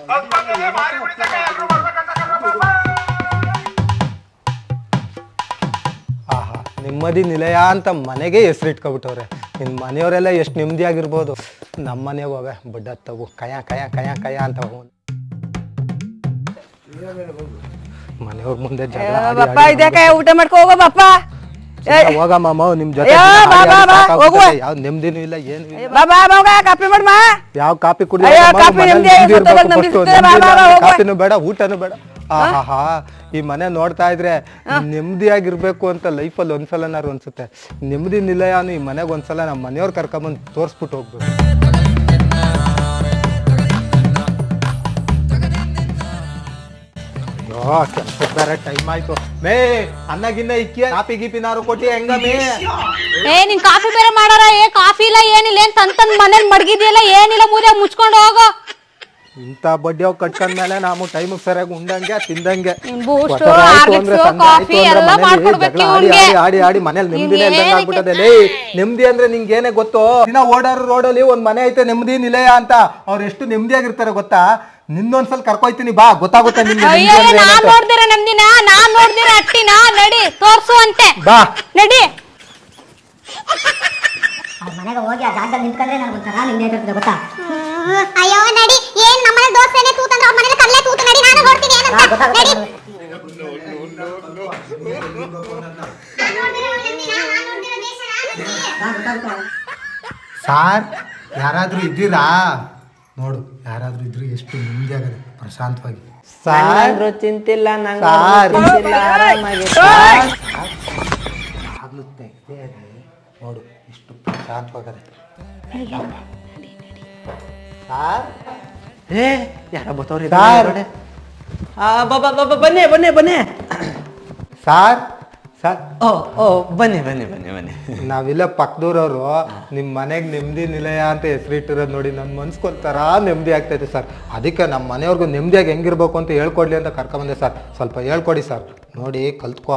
ಆಹಾ ನೆಮ್ಮದಿ ನಿಲಯ ಅಂತ ಮನೆಗೆ ಹೆಸರಿಟ್ಕೊಬಿಟ್ಟವ್ರೆ ನಿನ್ನ ಮನೆಯವರೆಲ್ಲ ಎಷ್ಟು ನೆಮ್ಮದಿಯಾಗಿರ್ಬೋದು ನಮ್ಮ ಮನೆಗೆ ಹೋವೆ ಬಡ್ಡ ತಗು ಕಯ ಕಯ ಕಯ ಕಯ ಅಂತ ಹೋಗು ಮನೆಯವ್ರ ಮುಂದೆ ಜಗಳ ಆಡಿ ಬಪ್ಪ ಆಡಿ ಇದಕ್ಕೆ ಊಟ ಮಾಡ್ಕೊ ಹೋಗೋ ಬಪ್ಪ ಏ, ಸುಮ್ನೆ ಹೋಗಮ್ಮ ನಿಮ್ ಜೊತೆ ಅಯ್ಯೋ, ಆಡಿ ಬಾ, ಆಡಿ ಬಾ, ಬಾ, ಸಾಕಾಗ್ಬಿಟ್ಟದೆ. ಹೋಗುವ. ಯಾವ ನೆಮ್ಮದಿನೂ ಇಲ್ಲ ಏನು ಇಲ್ಲ ಬಾ ಬಾ ಬಾ ಹೋಗ, ಕಾಪಿ ಮಾಡ್ಮಾ ಯಾವ ಕಾಪಿ ಅಯ್ಯೋ, ಕಾಪಿ ನಿಮ್ದೇ, ಸತ್ತೋದಾಗ ನಮ್ಗೆ ಸಿಗ್ತದೆ, ಬಾ, ಬಾ, ಬಾ, ಹೋಗುವ. ಕಾಪಿನೂ ಬೇಡ ಊಟನೂ ಬೇಡ ಆಹಾ ಈ ಮನೆ ನೋಡ್ತಾ ಇದ್ರೆ ನೆಮ್ಮದಿಯಾಗಿರ್ಬೇಕು ಅಂತ ಲೈಫಲ್ಲಿ ಒಂದ್ಸಲನಾರು ಅನ್ಸುತ್ತೆ ನೆಮ್ಮದಿ ನಿಲಯನು ಈ ಮನೆಗೆ ಒಂದ್ಸಲ ನಮ್ಮ ಮನೆಯವ್ರು ಕರ್ಕೊಂಬಂದು ತೋರಿಸ್ಬಿಟ್ಟು ಹೋಗ್ಬೇಕು ಅಯ್ಯೋ ಕೆಲ್ಸಕ್ಕೆ ಬೇರೆ ಟೈಮ್ ಆಯ್ತು ಮೇ ಅನ್ನ ಗಿನ್ನ ಇಕ್ಕಿ ಕಾಪಿ ಗೀಪಿನಾರು ಕೊಟ್ಟಿ ಹೆಂಗ ಮೇ ಏ ನಿನ್ ಕಾಫಿ ಬೇರೆ ಮಾಡಾರ ಏ ಕಾಫಿ ಇಲ್ಲ ಏನಿಲ್ಲ ಏನ್ ತಂದ್ ತಂದ್ ಮನೇಲಿ ಮಡಗಿದ್ಯಲ್ಲ ಏನಿಲ್ಲ ಮೂರ್ಯಾಗ ಮುಚ್ಕೊಂಡು ಹೋಗೋ ಇಂಥ ಬಡ್ಡಿಯವ್ ಕಟ್ಕೊಂಡ್ಮೇಲೆ ನಾವು ಟೈಮಿಗೆ ಸರಿಯಾಗಿ ಉಂಡಂಗೆ ತಿಂದಂಗೆ ನಿನ್ ಬೂಸ್ಟ್, ಒತ್ತಡ ಆಯ್ತು ಅಂದ್ರೆ ಹಾರ್ಲಿಕ್ಸು, ಸಂಜೆ ಆಯ್ತು ಕಾಫಿ ಅಂದ್ರೆ ಎಲ್ಲ ಮನೇಲಿ ಮಾಡ್ಕೊಡ್ಬೇಕು ಜಗಳ ಆಡಿ ಇವ್ನ್ಗೆ. ಆಡಿ ಆಡಿ ಆಡಿ ಮನೇಲಿ ನೆಮ್ಮದಿನೇ ಇವ್ನ್ಗೆ ಇಲ್ದಂಗೆ ಆಗ್ಬಿಟ್ಟದೆ ಲೇ ನೆಮ್ಮದಿ ಅಂದ್ರೆ ನಿಂಗೆ ಏನೇ ಗೊತ್ತು ದಿನ ಓಡಾರೋ ರೋಡಲ್ಲಿ ಒಂದ್ ಮನೆ ಐತೆ ನೆಮ್ಮದಿ ನಿಲಯ ಅಂತ ಅವ್ರು ಎಷ್ಟು ನೆಮ್ಮದಿಯಾಗಿರ್ತಾರೆ ಗೊತ್ತಾ ನಿನ್ನೊಂದ್ಸಲ ಕರ್ಕೊಯ್ತೀನಿ ಬಾ ಗೊತ್ತಾಗುತ್ತೆ ನಿಮ್ಗೆ ನೆಮ್ಮದಿ ಅಯ್ಯೋ ಅಂದ್ರೆ ನಾನ್ ಏನಂತ. ನೋಡ್ದಿರ ನಮ್ದಿನ ನಾನ್ ನೋಡ್ದಿರ ಅಟ್ಟಿನ ನಡಿ ತೋರ್ಸು ಅಂತೆ ಬಾ ನಡಿ ಅವ್ರ ಮನೆಗೆ ಹೋಗಿ ಆ ಜಾಗದಲ್ಲಿ ನಿಂತ್ಕೊಂಡ್ರೆ ನನಗೆ ಒಂಥರ ನಿಂದೆ ಇರ್ತದೆ ಗೊತ್ತಾ ಅಯ್ಯೋ ನಡಿ ಏನ್ ನಮ್ಮನೆ ದೋಸೆನೆ ತೂತಂದ್ರೆ ಅವ್ರ ಮನೇಲಿ ಕಲ್ಲೇ ತೂತು ನಡಿ ನಾನು ನೋಡ್ತೀನಿ ಏನಂತ ನಡಿ ಸಾರ್ ಯಾರಾದ್ರೂ ಇದ್ದೀರಾ ನೋಡು ಯಾರಾದ್ರೂ ಇದ್ರು ಎಷ್ಟು ನೆಮ್ಮದಿಯಾಗದೆ ಪ್ರಶಾಂತವಾಗಿ ಸಾರ್ ನಂಗಂದ್ರೂ ಚಿಂತಿಲ್ಲ ನಂಗೆ ಸಾರ್. ಚಿಂತಿಲ್ಲ ಆರಾಮಾಗಿ ಆಗ್ಲೂ ತೆಗ್ದೇ ಇರ್ಲಿ. ನೋಡು ಎಷ್ಟು ಪ್ರಶಾಂತವಾಗದೆ ಸಾರ್ ಏ ಯಾರ ಬತ್ತವ್ರಿ ಸಾರ್. ಬನ್ನಿ ಬನ್ನಿ ಬನ್ನಿ ಸಾರ್ ಸರ್ ಓ ಓ ಬನ್ನಿ ಬನ್ನಿ ಬನ್ನಿ ಬನ್ನಿ ನಾವಿಲ್ಲ ಪಕ್ಕದೂರವರು ನಿಮ್ಮ ಮನೆಗೆ ನೆಮ್ಮದಿ ನಿಲಯ ಅಂತ ಹೆಸರಿಟ್ಟಿರೋದು ನೋಡಿ ನನ್ನ ಮನ್ಸ್ಕೊಂತಾರ ನೆಮ್ಮದಿ ಆಗ್ತೈತೆ ಸರ್ ಅದಕ್ಕೆ ನಮ್ಮ ಮನೆಯವ್ರಿಗೂ ನೆಮ್ಮದಿಯಾಗಿ ಹೆಂಗಿರ್ಬೇಕು ಅಂತ ಹೇಳ್ಕೊಡ್ಲಿ ಅಂತ ಕರ್ಕೊಂಬಂದೆ ಸರ್ ಸ್ವಲ್ಪ ಹೇಳ್ಕೊಡಿ ಸರ್ ನೋಡಿ ಕಲ್ತ್ಕೋ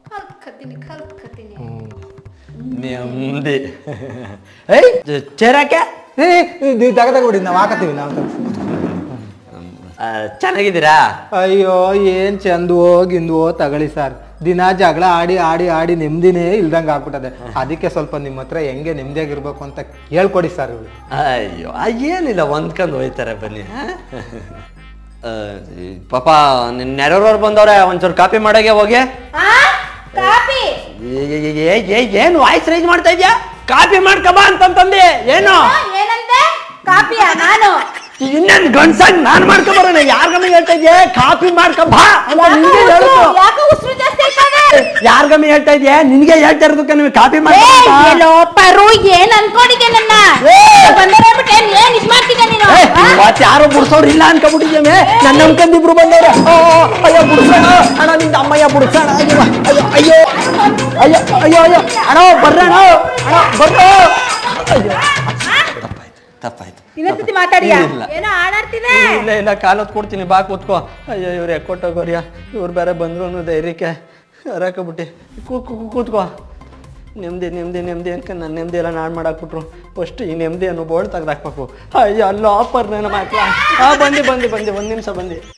ನೆಮ್ಮದಿ ಏಯ್ ಚೇರಾಕೆ ಏ ನೀವು ತಗದಾಗ್ಬಿಡಿ ನಾವು ಹಾಕತ್ತೀವಿ ನಾವು ಚೆನ್ನಾಗಿದ್ದೀರಾ ಅಯ್ಯೋ ಏನ್ ಚಂದವೋ ಗಿಂದುವೋ ತಗೊಳ್ಳಿ ಸರ್ ದಿನ ಜಗಳ ಆಡಿ ಆಡಿ ಆಡಿ ನೆಮ್ಮದಿನೇ ಇಲ್ದಂಗೆ ಆಗ್ಬಿಟ್ಟದೆ ಅದಕ್ಕೆ ಸ್ವಲ್ಪ ನಿಮ್ಮ ಹತ್ರ ಹೆಂಗೆ ನೆಮ್ಮದಿಯಾಗಿರ್ಬೇಕು ಅಂತ ಹೇಳ್ಕೊಡಿ ಸರ್ ಇವ್ರು ಅಯ್ಯೋ ಆ, ಏನಿಲ್ಲ ಹೊಂದ್ಕೊಂಡು ಹೋಯ್ತಾರೆ ಬನ್ನಿ ಆ? ಆ, ಈ ಪಾಪ ನಿನ್ನ ನೆರೆಯವ್ರವ್ರು ಬಂದವ್ರೆ ಒಂಚೂರು ಕಾಪಿ ಮಾಡಾಗೆ ಹೋಗಿ ಕಾಫಿ ಏ- ಏ- ಏ- ಏ- ಏನ್ ವಾಯ್ಸ್ ರೈಸ್ ಮಾಡ್ತಾ ಇದ್ಯಾ ಕಾಪಿ ಮಾಡ್ಕಬಾ ಅಂತಂತಂದೆ ಏನು ಏನಂತೆ ಕಾಫಿಯಾ ನಾನು ಇನ್ನೇನ್ ಗಂಡ್ಸಂಗ್ ನಾನ್ ಮಾಡ್ಕೊಬರೋಣ ಯಾರ ಗಮಿ ಹೇಳ್ತಾ ಇದ್ಯಾ ಕಾಪಿ ಮಾಡ್ಕಬಾ ಅಂತ ನಿನ್ಗೆ ಹೇಳುದು ಯಾಕೆ ಉಸಿರು ಜಾಸ್ತಿ ಆಯ್ತದೆ ಯಾರ ಗಮಿ ಹೇಳ್ತಾ ಇದ್ಯಾ ನಿನ್ಗೆ ಹೇಳ್ತಾ ಇರೋದಕ್ಕೆ ನೀವು ಕಾಪಿ ಏ, ಮಾಡಿ ಎಲ್ಲೋ ಪರು ಏನ್ ಅನ್ಕೊಂಡಿದ್ದೆ ನನ್ನ ಬಂದರೆ ಬಿಟ್ಟು ಏನ್ ಏನ್ ಇದ್ ಮಾಡ್ತಿದ್ದೆ ನೀನು ಆ? ಇವತ್ತು ಯಾರೋ ಬುಡ್ಸೋರು ಇಲ್ಲ ಅನ್ಕೊಬಿಟ್ಟಿದ್ದೇವೆ ನನ್ನ ಅನ್ಕೊಂಡ್ ಇಬ್ರು ಬಂದವ್ರೆ ಓ, ಅಯ್ಯೋ ಬುಡ್ಸೋಣ ಅಣ್ಣ ನಿಂದ ಅಮ್ಮಯ್ಯ ಬುಡ್ಸೋಣ ಅಯ್ಯೋ ಅಯ್ಯೋ ಅಯ್ಯೋ ಅಯ್ಯೋ ಅಯ್ಯೋ ಅಯ್ಯೋ ಅಣ್ಣ ಬರ್ರಣ ಅಣ್ಣ ಬರ್ರೋ ಅಯ್ಯೋ ತಪ್ಪಾಯ್ತು ಇನ್ನೊಂದ್ಸತಿ ಮಾತಾಡಿಯಾ ಇಲ್ಲ. ಏನೋ ಆಡಾಡ್ತಿದೆ ಇಲ್ಲ ಇಲ್ಲ ಕಾಲತ್ ಕೊಡ್ತೀನಿ ಬಾ ಕೂತ್ಕೋ ಅಯ್ಯೋ ಇವ್ರು ಎಕ್ಕೊಟ್ಟೋಗೋರ್ಯ ಇವ್ರು ಬೇರೆ ಬಂದ್ರು ಅನ್ನೋ ಧೈರ್ಯಕ್ಕೆ ಹರಾಕಬಿಟ್ಟು ಕೂತ್ಕೋ ನೆಮ್ಮದಿ ನೆಮ್ಮದಿ ನೆಮ್ಮದಿ ಅನ್ಕೊಂಡು ನನ್ನ ನೆಮ್ಮದಿ ಎಲ್ಲ ನಾಡು ಮಾಡಾಕ್ಬಿಟ್ರು ಫಸ್ಟ್ ಈ ನೆಮ್ಮದಿ ಅನ್ನೋ ಬೋರ್ಡ್ ತೆಗ್ದಾಕ್ಬೇಕು ಅಯ್ಯೋ ಅಲ್ಲೋ ಆಫರ್ ನನ್ನ ಮಾತ್ರ ಹಾಂ ಬಂದು ಬಂದು ಬಂದು ಒಂದು ನಿಮಿಷ ಬಂದು